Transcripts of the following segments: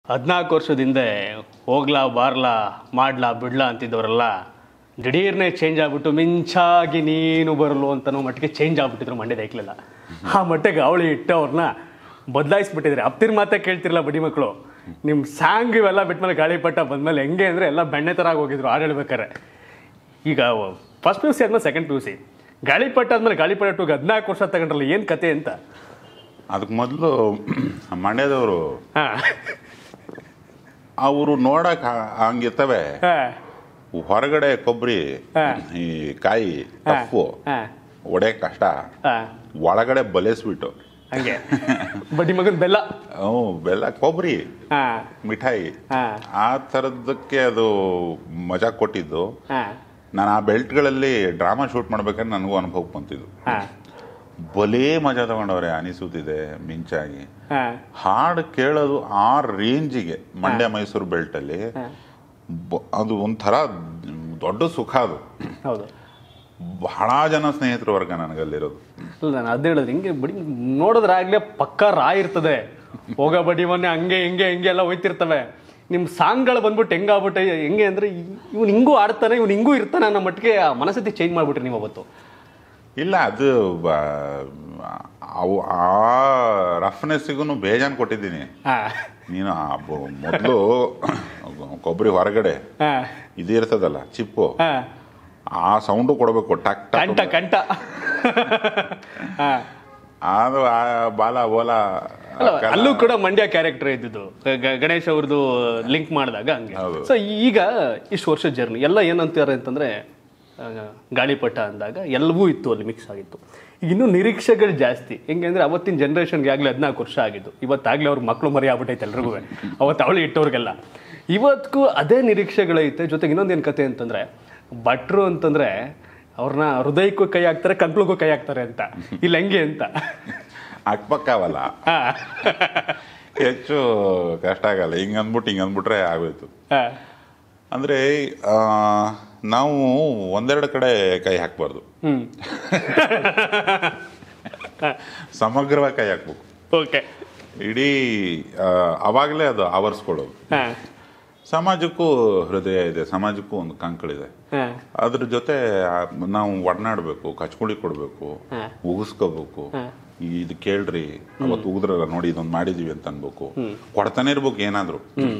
ಹದಿನಾಲ್ಕು ವರ್ಷದ ಹಿಂದೆ ಹೋಗ್ಲಾ ಬಾರ್ಲಾ ಮಾಡ್ಲಾ ಬಿಡ್ಲಾ ಅಂತಿದ್ದವರೆಲ್ಲ ದಿಢೀರ್ನೆ ಚೇಂಜ್ ಆಗ್ಬಿಟ್ಟು ಮಿಂಚಾಗಿ ನೀನು ಬರಲು ಅಂತನೋ ಮಟ್ಟಿಗೆ ಚೇಂಜ್ ಆಗ್ಬಿಟ್ಟಿದ್ರು ಮಂಡ್ಯದ ಐಕ್ಲಿಲ್ಲ ಆ ಮಟ್ಟಿಗೆ ಅವಳಿ ಇಟ್ಟು ಅವ್ರನ್ನ ಬದಲಾಯಿಸ್ಬಿಟ್ಟಿದ್ರೆ ಅಪ್ತಿರ್ ಮಾತೇ ಕೇಳ್ತಿರಲ್ಲ ಬಡಿ ಮಕ್ಕಳು ನಿಮ್ಮ ಸಾಂಗ್ ಇವೆಲ್ಲ ಬಿಟ್ಮೇಲೆ ಗಾಳಿಪಟ ಬಂದ್ಮೇಲೆ ಹೆಂಗೆ ಅಂದರೆ ಎಲ್ಲ ಬೆಣ್ಣೆ ಥರ ಆಗಿ ಹೋಗಿದ್ರು ಹಾಡು ಹೇಳ್ಬೇಕಾರೆ ಈಗ ಫಸ್ಟ್ ಪಿ ಯು ಸಿ ಆದ್ಮೇಲೆ second P U C Gaalipata ಆದ್ಮೇಲೆ ಗಾಳಿಪಟ ಟು ಹದಿನಾಲ್ಕು ವರ್ಷ ತಗೊಂಡ್ರಲ್ಲ ಏನು ಕತೆ ಅಂತ ಅದಕ್ಕೆ ಮೊದಲು ಮಂಡ್ಯದವರು ಹಾಂ ಅವರು ನೋಡಕ್ ಹ- ಹಂಗಿರ್ತವೆ ಹಾಂ ಹೊರಗಡೆ ಕೊಬ್ಬರಿ ಹಾ. ಈ ಕಾಯಿ ತಪ್ಪು ಹಾಂ ಒಡೆ ಕಷ್ಟ ಹಾಂ ಒಳಗಡೆ ಬಲೇಸ್ಬಿಟ್ಟು ಹಂಗೆ ಬಡ್ಡಿ ಮಗನ್ ಬೆಲ್ಲ ಹ್ಞೂ ಬೆಲ್ಲ ಕೊಬ್ಬರಿ ಹಾಂ ಮಿಠಾಯಿ ಹಾಂ ಆ ಥರದಕ್ಕೆ ಅದು ಮಜಾ ಕೊಟ್ಟಿದ್ದು ಹಾಂ ನಾನು ಆ ಬೆಲ್ಟ್ಗಳಲ್ಲಿ ಡ್ರಾಮಾ ಶೂಟ್ ಮಾಡ್ಬೇಕಾದ್ರೆ ನನಗೂ ಅನುಭವ ಬಂತಿದ್ದು ಹಾಂ ಬಲೇ ಮಜಾ ತಗೊಂಡವ್ರೆ ಅನಿಸುತ್ತಿದೆ ಮಿಂಚಾಗಿ ಹಾಂ ಹಾಡು ಕೇಳೋದು ಆ ರೇಂಜಿಗೆ ಮಂಡ್ಯ ಮೈಸೂರು ಬೆಲ್ಟಲ್ಲಿ ಬ- ಅದು ಒಂಥರ ದೊಡ್ಡ ಸುಖ ಅದು ಹೌದು ಬಹಳ ಜನ ಸ್ನೇಹಿತರ ವರ್ಗ ನನಗಲ್ಲಿರೋದು ಇಲ್ಲ ನಾನು ಅದೇ ಹೇಳಿದ್ರೆ ಹಿಂಗೆ ಬಡಿ ನೋಡಿದ್ರಾಗ್ಲೇ ಪಕ್ಕ ರಾ ಇರ್ತದೆ ಹೋಗ ಬಡಿ ಮೊನ್ನೆ ಹಂಗೆ ಹಿಂಗೆ ಹಿಂಗೆ ಎಲ್ಲ ಹೋಯ್ತಿರ್ತವೆ ನಿಮ್ಮ ಸಾಂಗ್ಗಳು ಬಂದ್ಬಿಟ್ಟು ಹೆಂಗಾಗ್ಬಿಟ್ಟೆ ಹೆಂಗೆ ಅಂದರೆ ಇವ್ನು ಹಿಂಗೂ ಆಡ್ತಾನೆ ಇವ್ನು ಹಿಂಗೂ ಇರ್ತಾನೆ ಅನ್ನೋ ಮಟ್ಟಿಗೆ ಆ ಮನಸ್ಥಿತಿ ಚೇಂಜ್ ಮಾಡ್ಬಿಟ್ರಿ ನೀವು ಅವತ್ತು ಇಲ್ಲ ಅದು ಬ- ಅವು ಆ ರಫ್ನೆಸ್ಸಿಗೂ ಬೇಜಾನ್ ಕೊಟ್ಟಿದ್ದೀನಿ ಹಾಂ ನೀನು ಮೊದಲು ಕೊಬ್ಬರಿ ಹೊರಗಡೆ ಹಾಂ ಇದು ಇರ್ತದಲ್ಲ ಚಿಪ್ಪು ಹಾಂ ಆ ಸೌಂಡು ಕೊಡಬೇಕು ಟಕ್ ಕಂಠ ಟಕ್ ಕಂಠ ಹಾಂ ಅದು ಆ ಬಾಲ ಬೋಲ ಅಲ್ಲ ಅಲ್ಲೂ ಕೂಡ ಮಂಡ್ಯ ಕ್ಯಾರೆಕ್ಟರ್ ಇದ್ದಿದ್ದು ಗ- ಗ- ಗಣೇಶ್ ಅವ್ರದ್ದು ಲಿಂಕ್ ಮಾಡಿದಾಗ ಹಂಗೆ ಹೌದು. ಸೊ ಈಗ ಇಷ್ಟು ವರ್ಷ ಜರ್ನಿ ಎಲ್ಲ ಏನಂತಾರೆ ಅಂತಂದ್ರೆ ಆ, ಗಾಳಿಪಟ ಅಂದಾಗ ಎಲ್ಲವೂ ಇತ್ತು ಅಲ್ಲಿ ಮಿಕ್ಸ್ ಆಗಿತ್ತು ಈಗ ಇನ್ನೂ ನಿರೀಕ್ಷೆಗಳು ಜಾಸ್ತಿ ಹೆಂಗೆ ಅಂದ್ರೆ ಅವತ್ತಿನ ಜನ್ರೇಷನ್ಗೆ ಆಗಲೇ ಹದಿನಾಲ್ಕು ವರ್ಷ ಆಗಿದ್ದು ಇವತ್ತಾಗಲೇ ಅವ್ರ ಮಕ್ಕಳು ಮರಿ ಆಗ್ಬಿಟ್ಟೈತೆ ಎಲ್ರಿಗೂ ಅವತ್ತು ಅವಳು ಇಟ್ಟವ್ರಿಗೆಲ್ಲ ಇವತ್ತಿಗೂ ಅದೇ ನಿರೀಕ್ಷೆಗಳೈತೆ ಜೊತೆಗೆ ಇನ್ನೊಂದೇನು ಕತೆ ಅಂತಂದ್ರೆ ಭಟ್ರು ಅಂತಂದ್ರೆ ಅವ್ರನ್ನ ಹೃದಯಕ್ಕೂ ಕೈ ಹಾಕ್ತಾರೆ ಕಂಕ್ಳಿಗೂ ಕೈ ಹಾಕ್ತಾರೆ ಅಂತ ಇಲ್ಲ ಹೆಂಗೆ ಅಂತ ಅಕ್ಪಕ್ಕವಲ್ಲ ಹಾ ಹೆಚ್ಚು ಕಷ್ಟ ಆಗಲ್ಲ ಹಿಂಗ್ ಅಂದ್ಬಿಟ್ಟು ಹಿಂಗ್ ಅಂದ್ಬಿಟ್ರೆ ಆಗೋಯ್ತು ಹಾ ಅಂದ್ರೆ ಆ, ನಾವು ಒಂದೆರಡು ಕಡೆ ಕೈ ಹಾಕ್ಬಾರ್ದು ಹ್ಮ್ ಸಮಗ್ರವಾಗಿ ಕೈ ಹಾಕ್ಬೇಕು ಓಕೆ ಇಡೀ ಆ, ಅವಾಗಲೇ ಅದು ಆವರಿಸ್ಕೊಳ್ಳೋದು ಹಾ ಸಮಾಜಕ್ಕೂ ಹೃದಯ ಇದೆ ಸಮಾಜಕ್ಕೂ ಒಂದು ಕಂಕಳಿದೆ ಹಾ ಅದ್ರ ಜೊತೆ ಆ, ನಾವು ಒಡನಾಡ್ಬೇಕು ಕಚ್ಕುಳಿ ಕೊಡ್ಬೇಕು ಹಾ. ಉಗಿಸ್ಕೋಬೇಕು ಹಾ. ಇದು ಕೇಳ್ರಿ ಅವತ್ತು ಉಗಿದ್ರಲ್ಲ ನೋಡಿ ಇದೊಂದು ಮಾಡಿದೀವಿ ಅಂತ ಅನ್ಬೇಕು ಕೊಡ್ತಾನೆ ಇರ್ಬೇಕು ಏನಾದ್ರು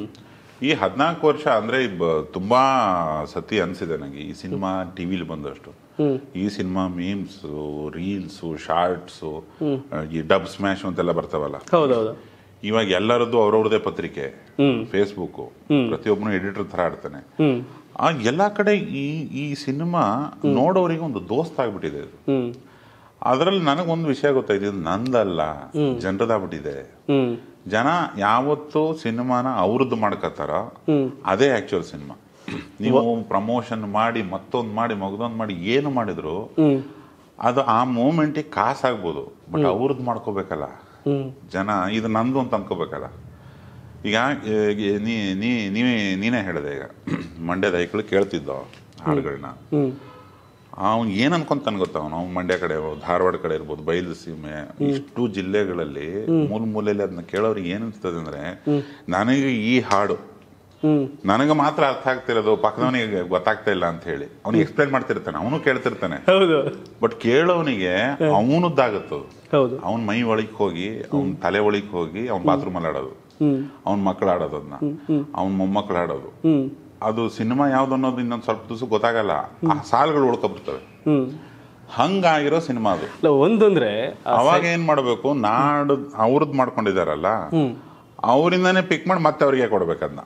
ಈ ಹದಿನಾಲ್ಕು ವರ್ಷ ಅಂದ್ರೆ ಈ ಬ- ತುಂಬಾ ಸತಿ ಅನ್ಸಿದೆ ನನಗೆ ಈ ಸಿನಿಮಾ ಟಿವಿಲಿ ಬಂದಷ್ಟು ಈ ಸಿನಿಮಾ ಮೀಮ್ಸು ರೀಲ್ಸು ಶಾರ್ಟ್ಸು ಈ ಡಬ್ ಸ್ಮ್ಯಾಶ್ ಅಂತೆಲ್ಲ ಬರ್ತಾವಲ್ಲ ಹೌದೌದು ಇವಾಗ ಎಲ್ಲರದ್ದು ಅವ್ರವ್ರದೇ ಪತ್ರಿಕೆ ಹ್ಮ್ ಫೇಸ್ಬುಕ್ ಪ್ರತಿಯೊಬ್ಬನು ಎಡಿಟರ್ ತರ ಆಡ್ತಾನೆ ಹ್ಮ್ ಆ ಎಲ್ಲಾ ಕಡೆ ಈ ಈ ಸಿನಿಮಾ ನೋಡೋರಿಗೆ ಒಂದು ದೋಸ್ತ ಆಗ್ಬಿಟ್ಟಿದೆ ಇದು ಹ್ಮ್ ಅದರಲ್ಲಿ ನನಗೊಂದು ವಿಷಯ ಗೊತ್ತಾಯ್ತು ಇದು ನಂದಲ್ಲ ಜನರದಾಗ್ಬಿಟ್ಟಿದೆ ಹ್ಮ್ ಜನ ಯಾವತ್ತು ಸಿನಿಮಾನ ಅವ್ರದ್ದು ಮಾಡ್ಕೋತಾರ ಅದೇ ಆಕ್ಚುಯಲ್ ಸಿನಿಮಾ ನೀವು ಪ್ರಮೋಷನ್ ಮಾಡಿ ಮತ್ತೊಂದು ಮಾಡಿ ಮಗದೊಂದು ಮಾಡಿ ಏನು ಮಾಡಿದ್ರು ಹ್ಮ್ ಅದು ಆ ಮೂಮೆಂಟಿಗೆ ಕಾಸಾಗ್ಬೋದು ಬಟ್ ಅವ್ರದ್ದು ಮಾಡ್ಕೋಬೇಕಲ್ಲ ಹ್ಮ್ ಜನ ಇದು ನಂದು ಅಂತ ಅನ್ಕೋಬೇಕಲ್ಲ ಈಗ ಏ, ನೀ ನೀ ನೀವೇ ನೀನೇ ಹೇಳಿದೆ ಈಗ ಮಂಡ್ಯದ ಐಕ್ಳು ಕೇಳ್ತಿದ್ದೋ ಹಾಡುಗಳನ್ನ ಹ್ಮ್ ಅವ್ನು ಏನ್ ಅನ್ಕೊಂತಾನೆ ಗೊತ್ತಾ ಅವನು ಅವ್ನು ಮಂಡ್ಯ ಕಡೆ ಇರ್ಬೋದು, ಧಾರವಾಡ ಕಡೆ ಇರ್ಬೋದು ಬಯಲು ಸೀಮೆ ಇಷ್ಟು ಜಿಲ್ಲೆಗಳಲ್ಲಿ ಮೂಲ ಮೂಲೆಯಲ್ಲಿ ಅದನ್ನ ಕೇಳೋರಿಗೆ ಏನ್ ಅನ್ಸ್ತದೆ ಅಂದ್ರೆ ನನಗೆ ಈ ಹಾಡು ಹ್ಮ್ ನನಗೆ ಮಾತ್ರ ಅರ್ಥ ಆಗ್ತಿರೋದು ಪಕ್ಕದವನಿಗೆ ಗೊತ್ತಾಗ್ತಾ ಇಲ್ಲ ಅಂತ ಹೇಳಿ ಅವ್ನಿಗೆ ಎಕ್ಸ್ಪ್ಲೈನ್ ಮಾಡ್ತಿರ್ತಾನೆ ಅವನು ಕೇಳ್ತಿರ್ತಾನೆ ಹೌದು ಬಟ್ ಕೇಳೋನಿಗೆ ಅವನದ್ದಾಗತ್ತದು ಹೌದು ಅವನ ಮೈ ಒಳಗೆ ಹೋಗಿ ಅವನ ತಲೆ ಒಳಗೆ ಹೋಗಿ ಅವ್ನ ಬಾತ್ರೂಮ್ ಅಲ್ಲಿ ಆಡೋದು ಹ್ಮ್ ಅವನ ಮಕ್ಕಳು ಆಡೋದು ಅದನ್ನ ಅವನ ಮೊಮ್ಮಕ್ಕಳು ಆಡೋದು ಹ್ಮ್ ಅದು ಸಿನಿಮಾ ಯಾವ್ದು ಅನ್ನೋದು ಇನ್ನೊಂದು ಸ್ವಲ್ಪ ದಿವಸ ಗೊತ್ತಾಗಲ್ಲ ಆ ಸಾಲುಗಳು ಉಳ್ಕೊಬಿಡ್ತವೆ ಹ್ಮ್ ಹಂಗಾಗಿರೋ ಸಿನಿಮಾ ಅದು ಅಲ್ಲ ಒಂದಂದ್ರೆ ಅವಾಗ ಏನ್ ಮಾಡ್ಬೇಕು ನಾಡು ಅವ್ರದ್ದು ಮಾಡ್ಕೊಂಡಿದಾರಲ್ಲ ಅವರಿಂದಾನೇ ಪಿಕ್ ಮಾಡಿ ಮತ್ತೆ ಅವ್ರಿಗೆ ಕೊಡ್ಬೇಕು ಅದನ್ನ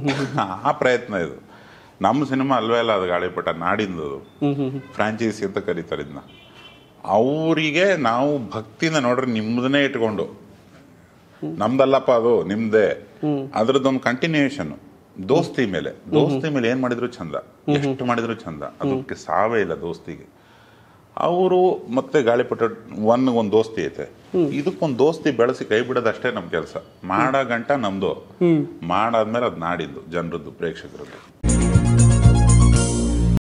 ಆ ಪ್ರಯತ್ನ ಇದು ನಮ್ಮ ಸಿನಿಮಾ ಅಲ್ವೇ ಅಲ್ಲ ಅದು ಗಾಳಿಪಟ ನಾಡಿಂದು ಅದು ಹ್ಮ್ ಹ್ಮ್ ಹ್ಮ್ ಫ್ರಾಂಚೈಸಿ ಅಂತ ಕರೀತಾರೆ ಇದನ್ನ ಅವರಿಗೆ ನಾವು ಭಕ್ತಿನ ನೋಡ್ರಿ ನಿಮ್ದನ್ನೇ ಇಟ್ಕೊಂಡು ನಮ್ದಲ್ಲಪ್ಪ ಅದು ನಿಮ್ದೇ ಅದ್ರದ್ದೊಂದು ಕಂಟಿನ್ಯೂಯೇಷನ್ ದೋಸ್ತಿ ಮೇಲೆ ದೋಸ್ತಿ ಮೇಲೆ ಏನ್ ಮಾಡಿದ್ರು ಚಂದ ಎಷ್ಟು ಮಾಡಿದ್ರು ಚಂದ ಅದಕ್ಕೆ ಸಾವೇ ಇಲ್ಲ ದೋಸ್ತಿಗೆ ಅವರು ಮತ್ತೆ ಗಾಳಿಪಟ ಒನ್ ಒಂದು ದೋಸ್ತಿ ಐತೆ ಇದಕ್ಕೊಂದು ದೋಸ್ತಿ ಬೆಳೆಸಿ ಕೈ ಬಿಡೋದಷ್ಟೇ ನಮ್ ಕೆಲಸ ಮಾಡೋ ಗಂಟ ನಮ್ದು ಮಾಡಾದ್ಮೇಲೆ ಅದ್ ನಾಡಿದ್ದು ಜನರದ್ದು ಪ್ರೇಕ್ಷಕರದ್ದು